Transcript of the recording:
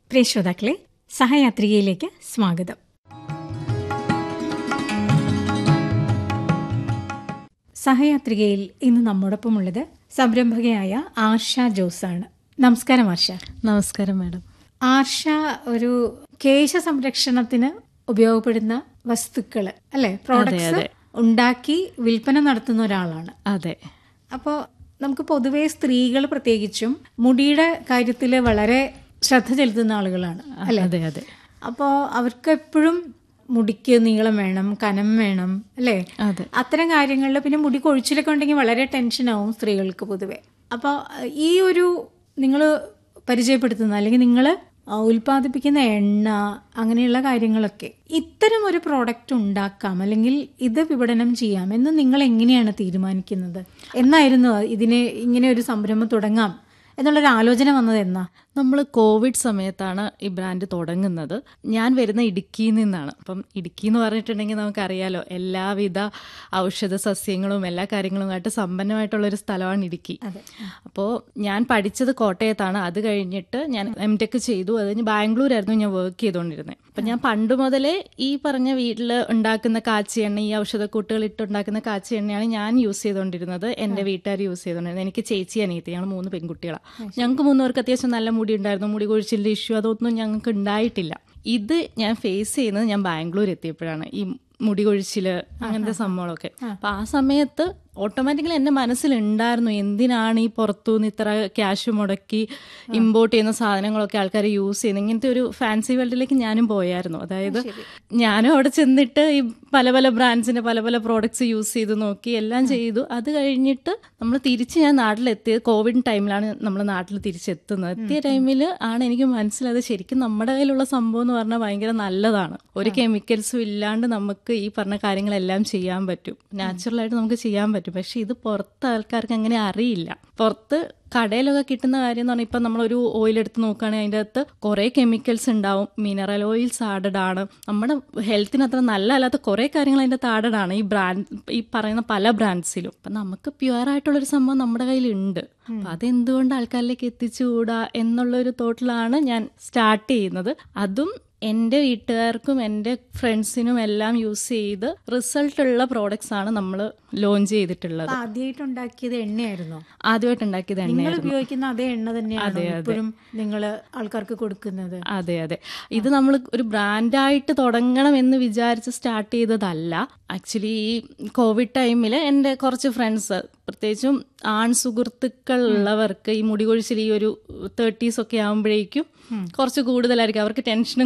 പ്രിയ ശ്രോതാക്കളെ സഹയാത്രികയിലേക്ക് സ്വാഗതം സഹയാത്രികയിൽ ഇന്ന് നമ്മോടൊപ്പമുള്ളത് സംരംഭകയായ ആർഷ ജോസാണ് നമസ്കാരം ആർഷ നമസ്കാരം മാഡം ആർഷ ഒരു കേശ സംരക്ഷണത്തിന് ഉപയോഗപ്പെടുന്ന വസ്തുക്കൾ അല്ലെ പ്രോഡക്ട്സ് ഉണ്ടാക്കി വിൽപ്പന നടത്തുന്ന ഒരാളാണ് അതെ അപ്പോൾ നമുക്ക് പൊതുവേ സ്ത്രീകൾ പ്രത്യേകിച്ചും മുടിയുടെ കാര്യത്തിൽ വളരെ ശ്രദ്ധ ചെലുത്തുന്ന ആളുകളാണ് അല്ലെ അതെ അതെ അപ്പോൾ അവർക്ക് എപ്പോഴും മുടിക്ക് നീളം വേണം കനം വേണം അല്ലേ അതെ അത്തരം കാര്യങ്ങളിൽ പിന്നെ മുടി കൊഴിച്ചിലൊക്കെ ഉണ്ടെങ്കിൽ വളരെ ടെൻഷനാവും സ്ത്രീകൾക്ക് പൊതുവെ അപ്പോൾ ഈ ഒരു നിങ്ങൾ പരിചയപ്പെടുത്തുന്ന അല്ലെങ്കിൽ നിങ്ങൾ ഉൽപ്പാദിപ്പിക്കുന്ന എണ്ണ അങ്ങനെയുള്ള കാര്യങ്ങളൊക്കെ ഇത്തരം ഒരു പ്രോഡക്റ്റ് ഉണ്ടാക്കാം അല്ലെങ്കിൽ ഇത് വിപണനം ചെയ്യാം എന്ന് നിങ്ങൾ എങ്ങനെയാണ് തീരുമാനിക്കുന്നത് എന്നായിരുന്നു ഇതിന് ഇങ്ങനെ ഒരു സംരംഭം തുടങ്ങാം എന്നുള്ളൊരു ആലോചന വന്നത് എന്നാ നമ്മൾ കോവിഡ് സമയത്താണ് ഈ ബ്രാൻഡ് തുടങ്ങുന്നത് ഞാൻ വരുന്ന ഇടുക്കിയിൽ നിന്നാണ് അപ്പം ഇടുക്കി എന്ന് പറഞ്ഞിട്ടുണ്ടെങ്കിൽ നമുക്കറിയാലോ എല്ലാവിധ ഔഷധ സസ്യങ്ങളും എല്ലാ കാര്യങ്ങളുമായിട്ട് സമ്പന്നമായിട്ടുള്ള ഒരു സ്ഥലമാണ് ഇടുക്കി അതെ. അപ്പോൾ ഞാൻ പഠിച്ചത് കോട്ടയത്താണ് അത് കഴിഞ്ഞിട്ട് ഞാൻ എം ടെക് ചെയ്തു അത് കഴിഞ്ഞ് ബാംഗ്ലൂരായിരുന്നു ഞാൻ വർക്ക് ചെയ്തുകൊണ്ടിരുന്നത് അപ്പം ഞാൻ പണ്ട് മുതലേ ഈ പറഞ്ഞ വീട്ടിൽ ഉണ്ടാക്കുന്ന കാച്ചി എണ്ണ ഈ ഔഷധക്കൂട്ടുകൾ ഇട്ടുണ്ടാക്കുന്ന കാച്ചി എണ്ണയാണ് ഞാൻ യൂസ് ചെയ്തുകൊണ്ടിരുന്നത് എൻ്റെ വീട്ടുകാർ യൂസ് ചെയ്തുകൊണ്ടിരുന്നത് എനിക്ക് ചേച്ചി അനിയത്തി ഞങ്ങൾ മൂന്ന് പെൺകുട്ടികളാണ് ഞങ്ങൾക്ക് മൂന്നുപേർക്ക് അത്യാവശ്യം നല്ല മുടി ഉണ്ടായിരുന്നു മുടി കൊഴിച്ചിലിൻ്റെ ഇഷ്യൂ അതൊന്നും ഞങ്ങൾക്ക് ഉണ്ടായിട്ടില്ല ഇത് ഞാൻ ഫേസ് ചെയ്യുന്നത് ഞാൻ ബാംഗ്ലൂർ എത്തിയപ്പോഴാണ് ഈ മുടി കൊഴിച്ചില് അങ്ങനത്തെ സംഭവങ്ങളൊക്കെ അപ്പൊ ആ സമയത്ത് ഓട്ടോമാറ്റിക്കലി എൻ്റെ മനസ്സിലുണ്ടായിരുന്നു എന്തിനാണ് ഈ പുറത്തുനിന്ന് ഇത്ര ക്യാഷ് മുടക്കി ഇമ്പോർട്ട് ചെയ്യുന്ന സാധനങ്ങളൊക്കെ ആൾക്കാർ യൂസ് ചെയ്യുന്നത് ഇങ്ങനത്തെ ഒരു ഫാൻസി വേൾഡിലേക്ക് ഞാനും പോയായിരുന്നു അതായത് ഞാനും അവിടെ ചെന്നിട്ട് ഈ പല പല ബ്രാൻഡ്സിന്റെ പല പല പ്രോഡക്ട്സ് യൂസ് ചെയ്ത് നോക്കി എല്ലാം ചെയ്തു അത് കഴിഞ്ഞിട്ട് നമ്മൾ തിരിച്ച് ഞാൻ നാട്ടിലെത്തിയത് കോവിഡ് ടൈമിലാണ് നമ്മൾ നാട്ടിൽ തിരിച്ചെത്തുന്നത് എത്തിയ ടൈമിൽ ആണ് എനിക്ക് മനസ്സിലായത് ശരിക്കും നമ്മുടെ കയ്യിലുള്ള സംഭവം എന്ന് പറഞ്ഞാൽ ഭയങ്കര നല്ലതാണ് ഒരു കെമിക്കൽസും ഇല്ലാണ്ട് നമുക്ക് ഈ പറഞ്ഞ കാര്യങ്ങളെല്ലാം ചെയ്യാൻ പറ്റും നാച്ചുറലായിട്ട് നമുക്ക് ചെയ്യാൻ പറ്റും പക്ഷെ ഇത് പുറത്ത് ആൾക്കാർക്ക് അങ്ങനെ അറിയില്ല പുറത്ത് കടയിലൊക്കെ കിട്ടുന്ന കാര്യം എന്ന് പറഞ്ഞാൽ ഇപ്പം നമ്മളൊരു ഓയിൽ എടുത്ത് നോക്കുകയാണെങ്കിൽ അതിൻ്റെ അകത്ത് കുറേ കെമിക്കൽസ് ഉണ്ടാവും മിനറൽ ഓയിൽസ് ആഡഡ് ആണ് നമ്മുടെ ഹെൽത്തിന് അത്ര നല്ലതല്ലാത്ത കുറേ കാര്യങ്ങൾ അതിൻ്റെ അകത്ത് ആഡഡ് ആണ് ഈ ബ്രാൻഡ് ഈ പറയുന്ന പല ബ്രാൻഡ്സിലും അപ്പം നമുക്ക് പ്യുവർ ആയിട്ടുള്ളൊരു സംഭവം നമ്മുടെ കയ്യിലുണ്ട് അപ്പം അതെന്തുകൊണ്ട് ആൾക്കാരിലേക്ക് എത്തിച്ചുകൂടാ എന്നുള്ളൊരു തോട്ടിലാണ് ഞാൻ സ്റ്റാർട്ട് ചെയ്യുന്നത് അതും എൻ്റെ വീട്ടുകാർക്കും എൻ്റെ ഫ്രണ്ട്സിനും എല്ലാം യൂസ് ചെയ്ത് റിസൾട്ട് ഉള്ള പ്രോഡക്ട്സ് ആണ് നമ്മൾ ലോഞ്ച് ചെയ്തിട്ടുള്ളത് ആദ്യമായിട്ട് ഉണ്ടാക്കിയത് എണ്ണയായിരുന്നോ ആദ്യമായിട്ട് ഉണ്ടാക്കിയത് നിങ്ങൾ എണ്ണയായിരുന്നു ഉപയോഗിക്കുന്ന അതേ എണ്ണ തന്നെയാണ് ഇപ്പോഴും നിങ്ങൾ ആൾക്കാർക്ക് കൊടുക്കുന്നത് അതെ അതെ ഇത് നമ്മൾ ഒരു ബ്രാൻഡായിട്ട് തുടങ്ങണം എന്ന് വിചാരിച്ച് സ്റ്റാർട്ട് ചെയ്തതല്ല ആക്ച്വലി ഈ കോവിഡ് ടൈമിൽ എൻ്റെ കുറച്ച് ഫ്രണ്ട്സ് പ്രത്യേകിച്ചും ആൺ സുഹൃത്തുക്കൾ ഉള്ളവർക്ക് ഈ മുടി കൊഴിച്ചിൽ ഈ ഒരു തേർട്ടീസ് ഒക്കെ ആകുമ്പോഴേക്കും കുറച്ച് കൂടുതലായിരിക്കും അവർക്ക് ടെൻഷനും